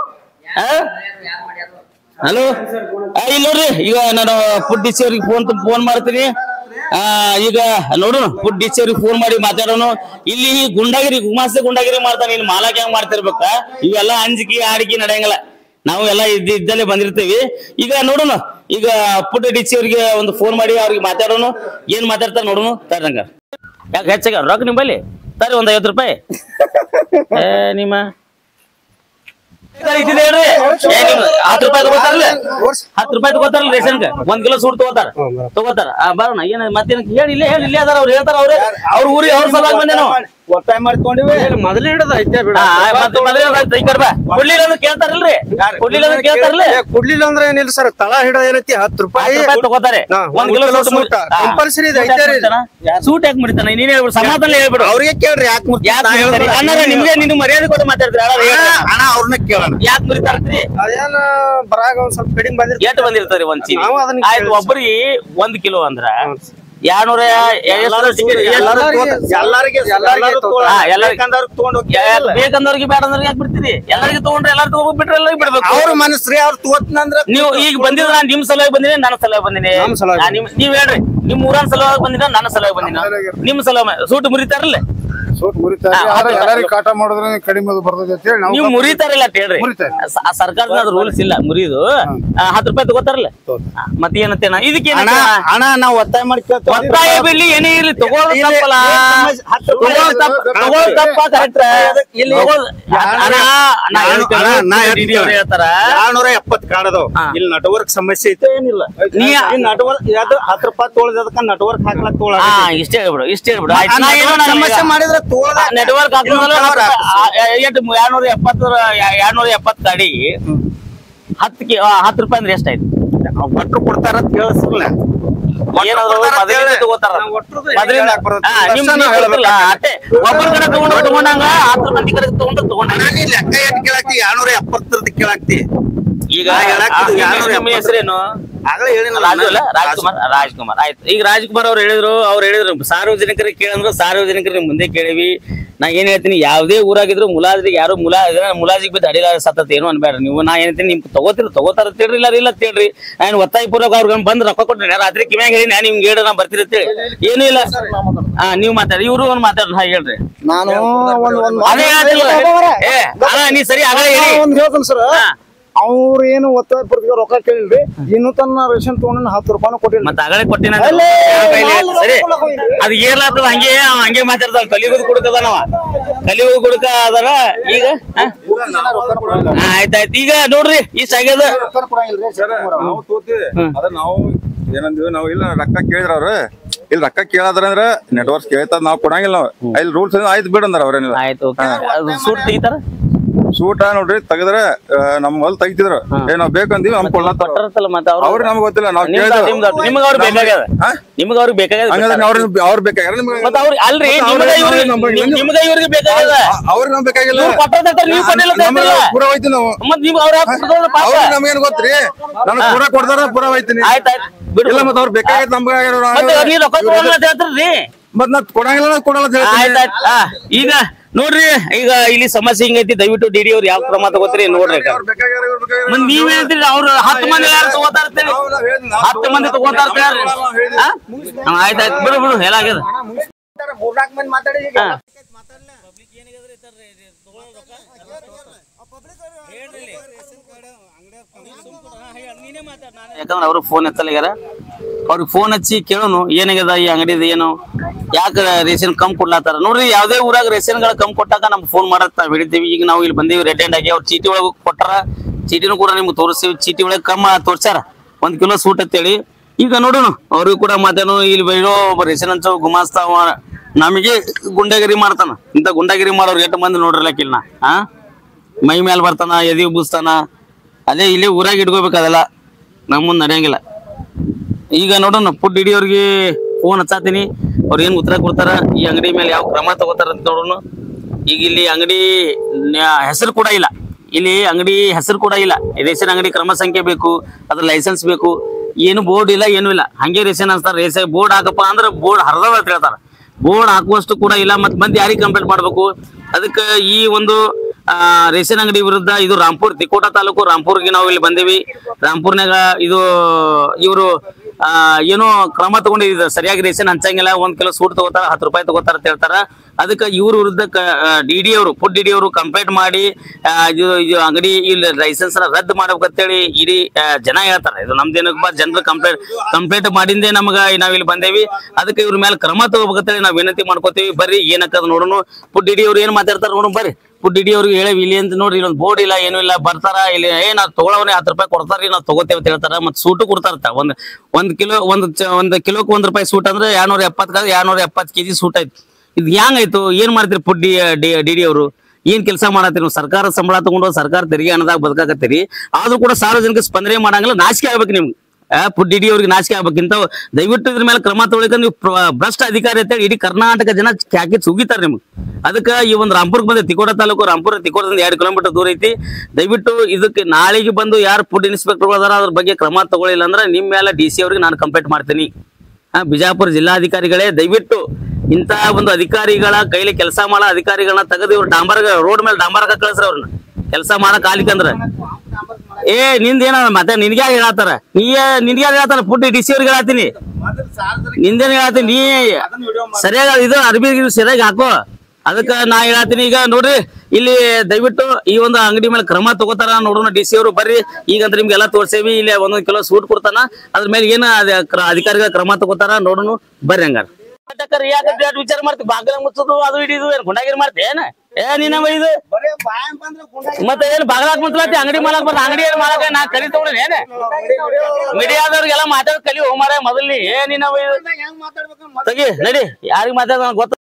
ಹಲೋ ಇಲ್ಲ ನೋಡ್ರಿ ಈಗ ನಾನು ಫುಡ್ ಡಿಚ್ ಅವ್ರಿಗೆ ಫೋನ್ ಫೋನ್ ಮಾಡ್ತೀನಿ ಆ ಈಗ ನೋಡು ಫುಡ್ ಡಿಚ್ ಅವ್ರಿಗೆ ಫೋನ್ ಮಾಡಿ ಮಾತಾಡೋಣ ಇಲ್ಲಿ ಗುಂಡಾಗಿರಿ ಗುಮಾಸ್ತೆ ಗುಂಡಾಗಿರಿ ಮಾಡ್ತಾನೆ ಇಲ್ಲಿ ಮಾಲಕ್ ಹೆಂಗ್ ಮಾಡ್ತಿರ್ಬೇಕ ಇವೆಲ್ಲ ಅಂಜಿಕೆ ಆಡಿಕೆ ನಡೆಯಂಗಿಲ್ಲ ನಾವು ಎಲ್ಲ ಇದ್ದ ಇದ್ದಲ್ಲೇ ಬಂದಿರ್ತೀವಿ ಈಗ ನೋಡೋಣ ಈಗ ಫುಡ್ ಡಿಚ್ ಅವ್ರಿಗೆ ಒಂದು ಫೋನ್ ಮಾಡಿ ಅವ್ರಿಗೆ ಮಾತಾಡೋಣ ಏನ್ ಮಾತಾಡ್ತಾರ ನೋಡೋಣ ತರಂಗ ಯಾಕೆ ಹೆಚ್ಚಾಗ ರೊಕ್ಕ ನಿಂಬಲ್ಲಿ ಸರಿ ಒಂದ್ ಐವತ್ತು ರೂಪಾಯಿ ಏ ನಿಮ್ಮ ಸರಿ, ಇದಿದೆ ಹೇಳ್ರಿ. ಏ, ನಿಮ್ ಹತ್ತು ರೂಪಾಯಿ ತಗೋತಾರಲ್ಲ ಹತ್ತು ರೂಪಾಯಿ ತಗೋತಾರಲ್ಲ ರೇಷನ್ಗೆ ಒಂದ್ ಕಿಲೋ ಸೂಟ್ ತಗೋತಾರ ತಗೋತಾರ ಆ, ಬರೋಣ ಏನ ಮತ್ತೇನ ಹೇಳಿ ಇಲ್ಲೇ ಹೇಳಿ ಇಲ್ಲೇ ಅದಾರ ಅವ್ರು ಹೇಳ್ತಾರ ಅವ್ರೆ ಅವ್ರ ಊರಿಗೆ ಅವ್ರ ಸಲುವಾಗಿ ಬಂದೆ ನಾವು ಒತ್ತಾಯ ಮಾಡ್ಕೊಂಡಿವಿ ಮೊದಲೇ ಹಿಡದ ಐತೆ ಬಿಡ ಆ, ಆ, ಮತ್ತೆ ಮೊದಲೇ ಅದಾಯ್ತು, ಈ ಕಡೆ ಬಾ. ಕೊಡ್ಲಿಲ್ಲ ಅಂದ್ರೆ ಕೇಳ್ತಾರಲ್ರಿ ಕೊಡ್ಲಿಲ್ಲ ಅಂದ್ರೆ ಕೇಳ್ತಾರಲ್ಲ ಕುಡ್ಲಿಲ್ಲ ಅಂದ್ರೆ ಏನಿಲ್ಲ ಸರ್ ತಳ ಹಿಡ ಏನೈತಿ ಹತ್ತು ಹತ್ತು ರೂಪಾಯಿ ರೂಪಾಯಿ ತಗೋತಾರೆ ಹಾ, ಒಂದ್ ಕಿಲೋ ಸೂಟ್ ಸೂಟ. Compulsory ಇದೆ, ಐತೆ ರೀ. ಸೂಟ್ ಯಾಕೆ ಮುಡಿತಾನ ನೀನೇ ಹೇಳ್ಬಿಡು ಸಮಾಧಾನ ಹೇಳ್ಬಿಡು ಅವ್ರಿಗೆ ಕೇಳ್ರಿ ಯಾಕೆ ಯಾಕೆ ಮುರಿತಾರೆ? ಅಣ್ಣಾರ ನಿಮ್ಗೆ ನಿಮ್ಗೆ ಮರ್ಯಾದೆ ಕೊಟ್ಟು ಮಾತಾಡ್ತೀರಿ ಅಣ್ಣ ಹೇಳ್ರಿ. ಅಣ್ಣ ಅವ್ರನ್ನ ಕೇಳೋಣ ಯಾಕೆ ಮುರಿತಾರ್ತೀರಿ ಅದೇನ ಬರಾಗ ಒಂದ್ ಸ್ವಲ್ಪ ಕಡಿಮೆ ಬಂದಿರ್ತೀವಿ ಎಷ್ಟು ಬಂದಿರ್ತಾರೆ ಒಂದ್ ಚೀಲ ನಾವು ಅದನ್ನ ಆಯ್ತು ಕೇಳ್ಸಿ. ಒಬ್ಬರಿಗೆ ಒಂದ್ ಕಿಲೋ ಅಂದ್ರ ಎರಡ್ನೂರ ಎಲ್ಲಾರು ಎಲ್ಲಾರಿಗೆ ಎಲ್ಲಾರು ಹಾ, ಎಲ್ಲಾರಿಗೆ. ತಗೊಂಡ್ ಬೇಕಂದವ್ರಿಗೆ ಬೇಡ ಅಂದ್ರೆ ಯಾಕೆ ಬಿಡ್ತೀರಿ ಎಲ್ಲರಿಗೆ ತಗೊಂಡ್ರೆ ಎಲ್ಲಾರು ತಗೋಬೇಕು ಬಿಟ್ರೆ ಎಲ್ಲರಿಗೆ ಬಿಡ್ಬೇಕು ಅವ್ರ ಮನಸ್ರಿ ಅವ್ರು ತಗೋತ್ನಂದ್ರ ನೀವು ಈಗ ಬಂದಿದ್ರ ನಾನು ನಿಮ್ ಸಲುವಾಗಿ ಬಂದಿನಿ ನನ್ನ ಸಲುವಾಗಿ ಬಂದಿನಿ ನಮ್ಮ ಸಲುವಾಗಿ ನಾ ನಿಮ್ ನೀವ್ ಹೇಳ್ರಿ ನಿಮ್ ಊರನ್ ಸಲುವಾಗಿ ಬಂದಿನ ನನ್ನ ಸಲುವಾಗಿ ಬಂದಿನ ನಿಮ್ ಸಲುವಾಗಿ ಸೂಟ್ ಮುರಿತಾರಲ್ಲ ಸೂಟ್ ಮುರಿತಾರೆ ಹಾ, ಆದ್ರೆ ಹೌದು. ಎಲ್ಲರಿಗೂ ಕಾಟ ಮಾಡಿದ್ರೆ ಕಡಿಮೆ ಅದು ಬರ್ತದೆ ಅಂತ ಹೇಳಿ ನೀವು ನಾವು ಮುರಿತಾರಲ್ಲ ಅಂತ ಹೇಳ್ರಿ ಮುರಿತಾರೆ. ಸ- ಆ ಸರ್ಕಾರದ ಅದು ರೂಲ್ಸ್ ಇಲ್ಲ ಮುರಿದು ಆ, ಹತ್ತು ರೂಪಾಯಿ ತಗೋತಾರಲ್ಲ ಆ, ಮತ್ತೆ ಏನಂತೇನ ಇದಕ್ಕೆ ಅಣ್ಣ ಅಣ್ಣ ನಾವ್ ಒತ್ತಾಯ ಮಾಡಿ ಕೇಳ್ತೇವೆ ಒತ್ತಾಯ ಬಿಡ್ಲಿ ಏನೇ ಇರ್ಲಿ ತಗೊಳ್ಳೋದು ಇಲ್ಲಿ- ತಪ್ಪಲ್ಲ ಇಲ್ಲಿ ಹತ್ತು ರೂಪಾಯಿ ತಗೊಳ್ಳೋದು ತಪ್ಪ ತಗೊಳ್ಳೋದು ತಪ್ಪ ಕರೆಕ್ಟ್ ಇಲ್ಲಿ- ಅಣ್ಣ ನಾ ಹೇಳ್ತೀನಿ, ಅಣ್ಣ, ನಾ ಹೇಳ್ತೀನಿ. DD ಅವ್ರು ಹೇಳ್ತಾರ ನಾನೂರ ಎಪ್ಪತ್ ಕಾಣದವ್ ಹಾ. ಇಲ್ಲಿ ನಟವರ್ಕ್ ಸಮಸ್ಯೆ ಐತೆ ಏನಿಲ್ಲ ನೀ- ಈ ನಟವರ್ಕ್ ಯಾವ್ದು ಹತ್ತು ರೂಪಾಯಿ ತೊಗೊಳದಕ್ಕ ನಟವರ್ಕ್ ಹಾಕ್ಲಕ್ ತೊಗೊಳ ಹಾ ಇಷ್ಟೇ ಹೇಳ್ಬಿಡು ಇಷ್ಟೇ ಹೇಳ್ಬಿಡು ಆಯ್ತು, ನಾ ಏನೋ ನಾನು ಸಮಸ್ಯೆ ಈಗ- ಮಾಡಿದ್ರೆ ತೊಗೊಳದ ನೆಟ್ವರ್ಕ್ ಹಾಕಿದ್ಮೇಲೆ ಎಷ್ಟು ಎರಡ್ನೂರ ಎಪ್ಪತ್ತು ಎರಡ್ನೂರ ಎಪ್ಪತ್ತು ಗಾಡಿ ಹತ್ತು ಕಿ ಆ, ಹತ್ತು ರೂಪಾಯಿ ಅಂದ್ರೆ ಎಷ್ಟಾಯ್ತು ಭಟ್ರು ಕೊಡ್ತಾರ ಅಂತ ಕೇಳಿಸ್ರಲ್ಲ ಏನಾದ್ರು ಮೊದಲಿಂದ ತಗೋತಾರ ನಾವು ಒಟ್ರದ್ದು ಮೊದಲಿಂದ ಹೇಳಕ್ ಬರುತ್ತೆ. ಹಾ, ನಿಮ್ ಅಷ್ಟನ್ನ ನೀವು ಹೇಳ್ಬೇಕು. ಹೇಳ್ತಿರಲ್ಲ, ಅಷ್ಟೇ ಒಬ್ಬರ ಕಡೆ ತಗೊಂಡು ತಗೊಂಡಂಗ ಹತ್ತು ಮಂದಿ ಕಡೆ ತಗೊಂಡು ತಗೊಂಡಂಗ ಲೆಕ್ಕ ಎಟ್ ಕೇಳಾಕ್ತಿ ಎರಡ್ನೂರ ಎಪ್ಪತ್ತರದ್ದು ಕೇಳಾಕ್ತಿ ಈಗ ನಾ ಹೇಳಕ್ ಆ, ಇದು ನಿಮ್ಮ- ಯಾರು ನಿಮ್ಮ ಹೆಸರೇನು ಆಗಲೇ ಹೇಳಿನಲ್ಲ ರಾಜು ಅಲ್ಲ ರಾಜ್ಕುಮಾರ್ ರಾಜ್ಕುಮಾರ್ ಆಯ್ತು ಈಗ ರಾಜ್ಕುಮಾರ್ ಅವ್ರು ಹೇಳಿದ್ರು ಅವ್ರು ಹೇಳಿದ್ರು ಸಾರ್ವಜನಿಕರಿಗೆ ಕೇಳಂದ್ರು ಸಾರ್ವಜನಿಕರಿಗೆ ಮುಂದೆ ಕೇಳಿವಿ ನಾ ಏನ್ ಹೇಳ್ತೀನಿ ಯಾವ್ದೇ ಊರಾಗಿದ್ರು ಮುಲಾಜಿಗೆ ಯಾರು ಮುಲಾ ಮುಲಾಜಿಗೆ ಬಿದ್ದು ಅಡಿಲ ಸತತ್ ಏನು ಅನ್ಬೇಡ್ರಿ ನೀವು ನಾ ಏನ್ ಹೇಳ್ತೀನಿ ನಿಮ್ ತಗೋತಿರ ತಗೋತಾರ ಅಂತೇಳ್ರಿ ಇಲ್ಲ ಇಲ್ಲ ಅಂತೇಳ್ರಿ ನಾನು ಒತ್ತಾಯ ಪೂರ್ವಕ ಅವ್ರಿಗೆ ಬಂದ್ ರೊಕ್ಕ ಕೊಟ್ರಿ ರಾತ್ರಿ ಕಿವ್ಯಾಗ ಹೇಳಿ ನಾನು ನಿಮ್ಗೆ ಹೇಳ ನಾ ಬರ್ತೀರಿ ಅಂತೇಳಿ ಏನೂ ಇಲ್ಲ ಹಾ ನೀವ್ ಮಾತಾಡಿ ಇವ್ರು ಒಂದ್ ಮಾತಾಡ್ರಿ ಹಾ ಹೇಳ್ರಿ ನಾನು ಒಂದ್ ಒಂದ್ ಅದೇ ಹೇಳ್ತಿಲ್ಲ ಏ ಅಲ್ಲ ನೀ ಸರಿ ಆಗಲೇ ಹೇಳಿ ಒಂದ್ ಹೇಳ್ತೀನಿ ಸರ್ ಹಾ. ಅವ್ರ ಏನು ಒತ್ತಾಯ ಪಡ್ತಿದ್ರು ರೊಕ್ಕ ಕೇಳಿಲ್ರಿ ಇನ್ನೂ ತನ್ನ ರೇಷನ್ ತಗೊಂಡ್ ಹತ್ತು ರೂಪಾಯಿ ಕೊಟ್ಟಿಲ್ಲ ಮತ್ತ ಆಗಲೇ ಕೊಟ್ಟಿನ ಅಲ್ಲೇ, ಸರಿ ನಾಲ್ಕು ಹೋಗಿದ್ರಿ. ಅದ್ ಏರ್ಲಾತದ ಹಂಗೆ ಅವ ಹಂಗೆ ಮಾತಾಡ್ತಾವ ಕಲಿಯುಗದ ಕುಡುಕದಾನವ ಕಲಿಯುಗ ಕುಡುಕ ಅದರ ಈಗ ಹ? ಆ, ಆಯ್ತಾಯ್ತು ಈಗ ನೋಡ್ರಿ ಇಷ್ಟ ಆಗ್ಯದ ನಾವು ತೋತೀವಿ ಅದ್ರ ನಾವು ಏನಂದ್ವಿ ನಾವು ಇಲ್ಲ ರೊಕ್ಕ ಕೇಳಿದ್ರ ಅವ್ರ ಇಲ್ಲಿ ರೊಕ್ಕ ಕೇಳದ್ರ ಅಂದ್ರ ನೆಟ್ವರ್ಕ್ ಕೇಳ್ತಾರ ನಾವ್ ಕೊಡಂಗಿಲ್ಲ ನಾವು ಇಲ್ಲಿ ರೂಲ್ಸ್ ಆಯ್ತು ಬಿಡಂದ್ರ ಅವ್ರೇನಿಲ್ಲ ಆಯ್ತು okay. ಅದು ಸೂಟ್ ತೆಗಿತಾರ ಸೂಟ ನೋಡ್ರಿ ತೆಗದ್ರ ನಮ್ ಹೊಲ್ ತೆಗಿತಿದ್ರು ಏ ನಾವ್ ಬೇಕಂದಿವಿ ನಮ್ ಕೊಡ್ಲತ್ತಾರ ಕೊಟ್ಟರತ್ತಲ್ಲ ಮತ್ತೆ ಅವ್ರು ಅವ್ರ ನಮ್ಗ್ ಗೊತ್ತಿಲ್ಲ ನಾವ್ ನಿಮ್ದ ಕೇಳಿದ್ವಿ ನಿಮ್ದ ನಿಮ್ಗ ಅವ್ರಿಗೆ ಬೇಕಾಗ್ಯದ ಹಾ? ನಿಮ್ಗ ಅವ್ರಿಗೆ ಬೇಕಾಗ್ಯದ ಹಂಗಂದ್ರೆ ಅವ್ರ ಅವ್ರ ಬೇಕಾಗ್ಯಾರ ನಿಮ್ಗೆ ಮತ್ತ ಅವ್ರಿಗೆ ಅಲ್ರಿ ಮತ್ತೆ ನಿಮ್ಗ ಅವ್ರಿಗೆ ಇವ್ರಿಗೆ ನಮ್ಗೆ ನಿಮ್- ನಿಮ್ಗ ಇವ್ರಿಗೆ ಬೇಕಾಗ್ಯದ ಅವ್ರಿಗೆ ನಮ್ಗ್ ಬೇಕಾಗಿಲ್ಲ ಇವ್ರು ಕೊಟ್ಟರ್ತಾರ ನೀವು ಕೊಟ್ಟಿಲ್ಲ ಅಂತ ನಮ್ಗೆ ಹೇಳ್ತಿಲ್ಲ. ಪೂರ ಹೋಯ್ತು ನಾವು ಮತ್ ನೀವು ಅವ್ರ ಪಾಪ ಅವ್ರಿಗೆ ನಮ್ಗೇನ್ ಗೊತ್ತ್ರಿ ನನಗ್ ಪೂರ ಕೊಡ್ತಾರ ಪೂರ ಹೋಯ್ತೀನಿ ಆಯ್ತಾಯ್ತು ಬಿಡು ಇಲ್ಲ ಮತ್ತ ಅವ್ರ ಬೇಕಾಗೈತ್ ನಮ್ಗ ಮತ್ತೆ ನೀವ್ ರೊಕ್ಕ ತಗೊಳಲ್ಲ ಅಂತ ಹೇಳ್ತಾರ್ರಿ ಮತ್ ನಾ ಕೊಡಂಗಿಲ್ಲ ನಾ ಕೊಡಲ್ಲ ಅಂತ ಹೇಳ್ತೀನಿ ಆಯ್ತಾಯ್ತು ಆ, ಈಗ ನೋಡ್ರಿ ಈಗ ಇಲ್ಲಿ ಸಮಸ್ಯೆ ಹಿಂಗೈತಿ ದಯವಿಟ್ಟು ಡಿ ಡಿ ಅವ್ರು ಯಾವ ಕ್ರಮ ತಗೋತೀರಿ ನೋಡ್ರಿ ಅಕ್ಕ. ಅವ್ರ್ ಬೇಕಾಗ್ಯಾರ, ಇವ್ರ್ ಬೇಕಾಗ್ಯಾರ. ಮತ್ ನೀವ್ ಹೇಳ್ತೀರಿ ಅವ್ರು ಹತ್ತು ಮಂದಿ ಯಾರು ತಗೋತಾರ ಅಂತೇಳಿ ನಾವು- ನಾವು ಹೇಳಿದ್ವಿ, ನಾವು ಹತ್ತು ಮಂದಿ ತಗೋತಾರ ಅಂತ ಹೇಳ್ರಿ. ಆ? ಹಾ, ಆಯ್ತಾಯ್ತು ಬಿಡು ಬಿಡು ಹೇಳಾಗ್ಯದ ಮೂರ್ನಾಲ್ಕು ಮಂದಿ ಮಾತಾಡಿ ಈಗ ಹಾ. ಯಾಕಂದ್ರೆ ಅವ್ರು ಫೋನ್ ಎತ್ತಲಾಗ್ಯಾರ ಅವ್ರಿಗೆ ಫೋನ್ ಹಚ್ಚಿ ಕೇಳೋನು ಏನಾಗ್ಯದ ಈ ಅಂಗಡಿದ ಏನು ಯಾಕೆ ರೇಷನ್ ಕಮ್ ಕೊಡ್ಲಾತಾರ ನೋಡ್ರಿ ಯಾವ್ದೇ ಊರಾಗ ರೇಷನ್ಗಳ ಕಮ್ ಕೊಟ್ಟಾಗ ನಮ್ಗೆ ಫೋನ್ ಮಾಡತ್ ನಾವ್ ಹಿಡಿತೀವಿ ಈಗ ನಾವು ಇಲ್ಲಿ ಬಂದೀವಿ ರಿಟರ್ನ್ ಆಗಿ ಅವ್ರ ಚೀಟಿ ಒಳಗೆ ಕೊಟ್ಟಾರ ಚೀಟಿನೂ ಕೂಡ ನಿಮ್ಗೆ ತೋರಿಸ್ತೀವಿ ಚೀಟಿ ಒಳಗೆ ಕಮ್ಮ ತೋರ್ಸ್ಯಾರ ಒಂದ್ ಕಿಲೋ ಸೂಟ್ ಅಂತೇಳಿ ಈಗ ನೋಡೋಣ ಅವ್ರಿಗೂ ಕೂಡ ಮಾತೇನು ಇಲ್ಲಿ ಬೈರೋ ಒಬ್ಬ ರೇಷನ್ ಹಂಚೋ ಗುಮಾಸ್ತಾವ ನಮಗೆ ಗುಂಡಗಿರಿ ಮಾಡ್ತಾನ ಇಂಥ ಗುಂಡಗಿರಿ ಮಾಡೋರು ಎಷ್ಟು ಮಂದಿ ನೋಡಿರ್ಲಕ್ಕಿಲ್ಲ ಹಾ ಮೈ ಮೇಲೆ ಬರ್ತಾನ ಎದಿ ಉಬ್ಬಿಸ್ತಾನ ಅದೇ ಇಲ್ಲೇ ಊರಾಗ ಇಟ್ಕೋಬೇಕು ಅದೆಲ್ಲ ನಮ್ಮ ಮುಂದೆ ನಡೆಯಂಗಿಲ್ಲ ಈಗ ನೋಡೋಣ ಫುಡ್ ಹಿಡಿಯೋರಿಗೆ ಫೋನ್ ಹಚ್ಚಾತೀನಿ ಅವ್ರು ಏನು ಉತ್ತರ ಕೊಡ್ತಾರ ಈ ಅಂಗಡಿ ಮೇಲೆ ಯಾವ ಕ್ರಮ ತಗೋತಾರ ಅಂತ ನೋಡೋಣ ಈಗ ಇಲ್ಲಿ ಅಂಗಡಿ ಹೆಸರು ಕೂಡ ಇಲ್ಲ ಇಲ್ಲಿ ಅಂಗಡಿ ಹೆಸರು ಕೂಡ ಇಲ್ಲ ರೇಷನ್ ಅಂಗಡಿ ಕ್ರಮ ಸಂಖ್ಯೆ ಬೇಕು ಅದ್ರ ಲೈಸೆನ್ಸ್ ಬೇಕು ಏನು ಬೋರ್ಡ್ ಇಲ್ಲ ಏನು ಇಲ್ಲ ಹಂಗೆ ರೇಷನ್ ಅನ್ಸ್ತಾರ ರೇಷನ್ ಬೋರ್ಡ್ ಹಾಕಪ್ಪ ಅಂದ್ರೆ ಬೋರ್ಡ್ ಹರಿದವ ಅಂತ ಹೇಳ್ತಾರ ಬೋರ್ಡ್ ಹಾಕುವಷ್ಟು ಕೂಡ ಇಲ್ಲ ಮತ್ತೆ ಮಂದಿ ಯಾರಿಗೆ ಕಂಪ್ಲೇಂಟ್ ಮಾಡ್ಬೇಕು ಅದಕ್ಕೆ ಈ ಒಂದು ಆ, ರೇಷನ್ ಅಂಗಡಿ ವಿರುದ್ಧ ಇದು ರಾಂಪುರ್ ತಿಕೋಟ ತಾಲೂಕು ರಾಂಪುರ್ಗೆ ನಾವು ಇಲ್ಲಿ ಬಂದೀವಿ ರಾಂಪುರ್ನಾಗ ಇದು ಇವರು ಆ, ಏನೋ ಕ್ರಮ ತಗೊಂಡು ಇದು ಸರಿಯಾಗಿ ರೇಷನ್ ಹಂಚಂಗಿಲ್ಲ ಒಂದ್ ಕಿಲೋ ಸೂಟ್ ತಗೋತಾರ ಹತ್ತು ರೂಪಾಯಿ ತಗೋತಾರ ಅಂತ ಹೇಳ್ತಾರ ಅದಕ್ಕೆ ಇವ್ರ ವಿರುದ್ಧ ಡಿ ಡಿ ಅವರು ಫುಡ್ ಡಿ ಡಿ ಅವರು ಕಂಪ್ಲೇಂಟ್ ಮಾಡಿ ಆ, ಇದು ಇದು ಅಂಗಡಿ ಇಲ್ಲಿ ಲೈಸೆನ್ಸ್ ರದ್ದು ಮಾಡ್ಬೇಕಂತೇಳಿ ಇಡೀ ಆ, ಜನ ಹೇಳ್ತಾರ ಇದು ನಮ್ದೇನಕ್ಕೆ ಬಾ ಜನರು ಕಂಪ್ಲೇಂಟ್ ಕಂಪ್ಲೇಂಟ್ ಮಾಡಿಂದೇ ನಮಗ ನಾವ್ ಇಲ್ಲಿ ಬಂದೇವಿ ಅದಕ್ಕೆ ಇವ್ರ ಮೇಲೆ ಕ್ರಮ ತಗೋಬೇಕಂತೇಳಿ ನಾವ್ ವಿನಂತಿ ಮಾಡ್ಕೋತೀವಿ ಬರ್ರಿ ಏನಕ್ಕದ ನೋಡೋಣ ಫುಡ್ ಡಿ ಡಿ ಅವ್ರು ಏನ್ ಮಾತಾಡ್ತಾರ ನೋಡೋಣ ಬರ್ರಿ ಫುಡ್ ಡಿ ಅವ್ರಿಗೆ ಹೇಳೇವಿ ಇಲ್ಲಿ ಅಂತ ನೋಡ್ರಿ ಇಲ್ಲೊಂದು ಬೋರ್ಡ್ ಇಲ್ಲ ಏನೂ ಇಲ್ಲ ಬರ್ತಾರ ಇಲ್ಲಿ ಏ ನಾವ್ ತಗೊಳವನೇ ಹತ್ತು ರೂಪಾಯಿ ಕೊಡ್ತಾರ್ರಿ ನಾವ್ ತಗೋತೇವೆ ಅಂತ ಹೇಳ್ತಾರ ಮತ್ ಸೂಟು ಕೊಡ್ತಾರ ಒಂದ್ ಒಂದ್ ಕಿಲೋ ಒಂದ್ ಚ- ಒಂದ್ ಕಿಲೋಕ್ ಒಂದ್ ರೂಪಾಯಿ ಸೂಟ್ ಅಂದ್ರೆ ಎರಡ್ನೂರ ಎಪ್ಪತ್ ಎರಡ್ನೂರ ಎಪ್ಪತ್ ಕೆಜಿ ಸೂಟ್ ಆಯ್ತು ಇದು ಹೆಂಗಾಯ್ತು ಏನ್ ಮಾಡ್ತೀರಿ ಫುಡ್ ಡಿ ಡಿ ಡಿ ಅವರು ಏನ್ ಕೆಲಸ ಮಾಡತ್ತೀರಿ ನೀವು ಸರ್ಕಾರ ಸಂಬಳ ತಗೊಂಡು ಸರ್ಕಾರ ತೆರಿಗೆ ಹಣದಾಗ ಬದುಕಾಕತ್ತೀರಿ ಆದ್ರೂ ಕೂಡ ಸಾರ್ವಜನಿಕ ಸ್ಪಂದನೆ ಮಾಡಂಗಿಲ್ಲ ನಾಚಿಕೆ ಆಗ್ಬೇಕು ನಿಮ್ಗೆ ಫುಡ್ ಡಿ ಅವ್ರಿಗೆ ನಾಚಿಕೆ ಆಗ್ಬೇಕಿಂತ ದಯವಿಟ್ಟು ಇದ್ರ ಮೇಲೆ ಕ್ರಮ ತಗೊಳಿಕ ನೀವು ಪ್ರ- ಭ್ರಷ್ಟ ಅಧಿಕಾರಿ ಅಂತೇಳಿ ಇಡೀ ಕರ್ನಾಟಕ ಜನ ಕ್ಯಾಕಿ ಸುಗಿತಾರ ನಿಮ್ಗೆ ಅದಕ್ಕೆ ಈ ಒಂದು ರಾಂಪುರ್ಗೆ ಬಂದ ತಿಕೋಟ ತಾಲೂಕು ರಾಂಪುರ ತಿಕೋಟದಿಂದ ಎರಡು ಕಿಲೋಮೀಟರ್ ದೂರ ಐತಿ ದಯವಿಟ್ಟು ಇದಕ್ಕೆ ನಾಳೆಗೆ ಬಂದು ಯಾರು ಫುಡ್ ಇನ್ಸ್ಪೆಕ್ಟರ್ ಅದಾರ ಅದ್ರ ಬಗ್ಗೆ ಕ್ರಮ ತಗೊಳ್ಳಿಲ್ಲ ಅಂದ್ರೆ ನಿಮ್ಮ ಮೇಲೆ ಡಿ ಸಿ ಅವ್ರಿಗೆ ನಾನು ಕಂಪ್ಲೇಂಟ್ ಮಾಡ್ತೀನಿ ಆ, ಬಿಜಾಪುರ ಜಿಲ್ಲಾಧಿಕಾರಿಗಳೇ ದಯವಿಟ್ಟು ಇಂಥ ಒಂದು ಅಧಿಕಾರಿಗಳ ಕೈಲಿ ಕೆಲಸ ಮಾಡೋ ಅಧಿಕಾರಿಗಳನ್ನ ತೆಗೆದು ಇವ್ರು ಡಾಂಬರ್ ರೋಡ್ ಮೇಲೆ ಡಾಂಬರ್ಗ ಕಳಿಸ್ರಿ ಅವ್ರನ್ನ ಕೆಲಸ ಮಾಡಕ್ ಆಲಿಕಂದ್ರ ಏ ನಿಂದೇನ ಮತ್ತೆ ನಿನ್ಗೆ ಯಾರು ಹೇಳತ್ತಾರ ನೀ ನಿನ್ಗೆ ಯಾರು ಹೇಳ್ತಾರ ಫುಡ್ ಡಿ ಸಿ ಅವ್ರಿಗೆ ಹೇಳತ್ತೀನಿ ನಿಂದೇನ್ ಹೇಳತ್ತೀನಿ ನೀ ಸರಿಯಾಗಿ ಇದು ಅರ್ಬಿ ಗಿರ್ಬಿ ಸರಿಯಾಗಿ ಹಾಕೋ ಅದಕ್ಕ ನಾ ಹೇಳತ್ತೀನಿ ಈಗ ನೋಡ್ರಿ ಇಲ್ಲಿ ದಯವಿಟ್ಟು ಈ ಒಂದು ಅಂಗಡಿ ಮೇಲೆ ಕ್ರಮ ತಗೋತಾರ ನೋಡೋಣ ಡಿ ಸಿ ಅವರು ಬರ್ರಿ ಈಗಂತ ನಿಮ್ಗೆಲ್ಲ ತೋರ್ಸೇವಿ ಇಲ್ಲಿ ಒಂದೊಂದ್ ಕಿಲೋ ಸೂಟ್ ಕೊಡ್ತಾನ ಅದ್ರ ಮೇಲೆ ಏನ ಅದ- ಕ್ರ- ಅಧಿಕಾರಿಗಳ ಕ್ರಮ ತಗೋತಾರ ನೋಡೋಣ ಬರ್ರಿ ಹಂಗಾರ ಯಾಕೆ ಬ್ಯಾಟ್ ವಿಚಾರ ಮಾಡ್ತಿ ಬಾಗಿಲ ಮುಚ್ಚೋದು ಅದು ಹಿಡಿದು ಏನ್ ಗುಂಡಾಗಿರಿ ಮಾಡ್ತಿ ಏನ ಏ ನೀನ ಇದು ಮತ್ತೆ ಏನ್ ಬಾಗಲಾಕ್ ಮುಂತ್ಲತ್ತಿ ಅಂಗಡಿ ಮಾಡಕ್ ಬಂದ ಅಂಗಡಿ ಏನ್ ಮಾಡಕ ನಾ ಕಲಿ ತಗೊಂಡ್ರಿ ಏನ ಮೀಡಿಯಾದವ್ರಿಗೆಲ್ಲ ಮಾತಾಡ್ ಕಲಿ ಹೋಮಾರ ಮೊದಲಿ ಏ ನೀನ ಇದು ತೆಗಿ ನಡಿ ಯಾರಿಗ್ ಮಾತಾಡ ಗೊತ್ತ